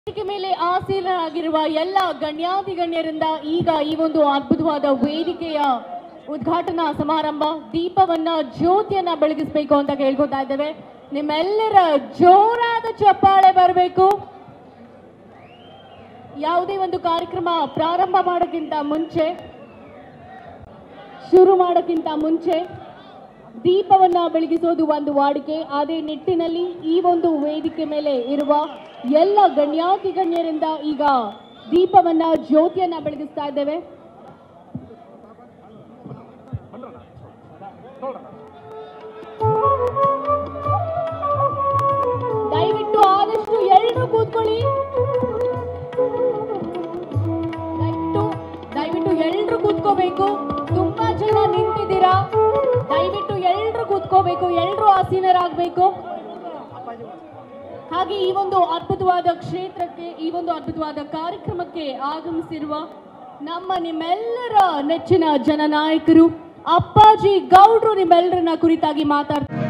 ವೇದಿಕೆ ಮೇಲೆ ಆಸೀನರಾಗಿರುವ ಎಲ್ಲ ಗಣ್ಯಾತಿ ಗಣ್ಯರಿಂದ ಈಗ ಈ ಒಂದು ಅದ್ಭುತವಾದ ವೇದಿಕೆಯ ಉದ್ಘಾಟನಾ ಸಮಾರಂಭ ದೀಪವನ್ನ ಜ್ಯೋತಿಯನ್ನ ಬೆಳಗಿಸಬೇಕು ಅಂತ ಕೇಳ್ಕೊತಾ ಇದ್ದೇವೆ ನಿಮ್ಮೆಲ್ಲರ ಜೋರಾದ ಚಪ್ಪಾಳೆ ಬರಬೇಕು ಯಾವುದೇ ಒಂದು ಕಾರ್ಯಕ್ರಮ ಪ್ರಾರಂಭ ಮಾಡೋಕ್ಕಿಂತ ಮುಂಚೆ ಶುರು ಮಾಡೋಕ್ಕಿಂತ ಮುಂಚೆ ದೀಪವನ್ನ ಬೆಳಗಿಸೋದು ಒಂದು ವಾಡಿಕೆ ಅದೇ ನಿಟ್ಟಿನಲ್ಲಿ ಈ ಒಂದು ವೇದಿಕೆ ಮೇಲೆ ಇರುವ ಎಲ್ಲ ಗಣ್ಯಾತಿ ಗಣ್ಯರಿಂದ ಈಗ ದೀಪವನ್ನ ಜ್ಯೋತಿಯನ್ನ ಬೆಳಗಿಸ್ತಾ ಇದ್ದೇವೆ ದಯವಿಟ್ಟು ಆದಷ್ಟು ಎಲ್ಲರೂ ಕೂತ್ಕೊಳ್ಳಿ ದಯವಿಟ್ಟು ದಯವಿಟ್ಟು ಎಲ್ಲರೂ ಕೂತ್ಕೋಬೇಕು ತುಂಬಾ ಜನ ನಿಂತಿದ್ದೀರಾ ದಯವಿಟ್ಟು ಎಲ್ಲರೂ ಕೂತ್ಕೋಬೇಕು ಎಲ್ಲರೂ ಆಸೀನರಾಗಬೇಕು ಹಾಗೆ ಈ ಒಂದು ಅದ್ಭುತವಾದ ಕ್ಷೇತ್ರಕ್ಕೆ ಈ ಒಂದು ಅದ್ಭುತವಾದ ಕಾರ್ಯಕ್ರಮಕ್ಕೆ ಆಗಮಿಸಿರುವ ನಮ್ಮ ನಿಮ್ಮೆಲ್ಲರ ನೆಚ್ಚಿನ ಜನನಾಯಕರು ಅಪ್ಪಾಜಿ ಗೌಡ್ರು ನಿಮ್ಮೆಲ್ಲರನ್ನ ಕುರಿತಾಗಿ ಮಾತಾಡ್ತಾರೆ